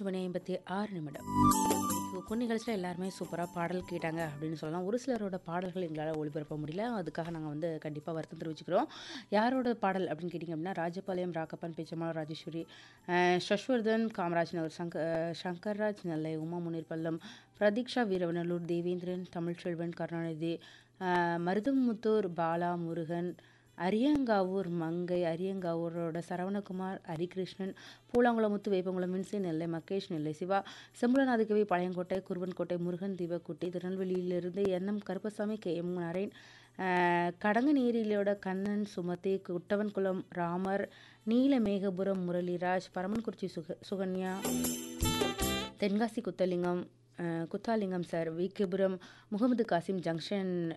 மணி ஐம்பத்தி ஆறு நிமிடம் ஸோ பொன் நிகழ்ச்சியில் எல்லாருமே சூப்பராக பாடல் கேட்டாங்க அப்படின்னு சொல்லலாம் ஒரு சிலரோட பாடல்கள் எங்களால் ஒளிபரப்ப முடியல அதுக்காக நாங்கள் வந்து கண்டிப்பாக வருத்தம் தெரிவிச்சுக்கிறோம் யாரோட பாடல் அப்படின்னு கேட்டிங்க அப்படின்னா ராஜபாளையம் ராக்கப்பன் பேச்சம்மாள் ராஜேஸ்வரி அஹ், சஷ்வர்தன் காமராஜ் நகர் சங்க அஹ், சங்கர்ராஜ் நெல்லை உமா முனீர் பல்லம் பிரதீக்ஷா வீரவனலூர் தேவேந்திரன் தமிழ்ச்செல்வன் கருணாநிதி அஹ், மருதமுத்தூர் பாலா முருகன் அரியங்காவூர் மங்கை அரியங்காவூரோட சரவணகுமார் ஹரிகிருஷ்ணன் பூலாங்குளமுத்து வேப்பங்குளம் மின்சி நெல்லை மகேஷ் நெல்லை சிவா செம்புலநாதிகவி பழையங்கோட்டை குருவன்கோட்டை முருகன் தீபக்குட்டி திருநெல்வேலியிலிருந்து N M Karuppasamy K M Naren அஹ், கடங்கநீரிலோட கண்ணன் சுமதி குட்டவன்குளம் ராமர் நீலமேகபுரம் முரளிராஜ் பரமன்குறிச்சி சுக சுகன்யா தென்காசி குத்தலிங்கம் அஹ், குத்தாலிங்கம் சார் விகேபுரம் முகமது காசிம் ஜங்ஷன்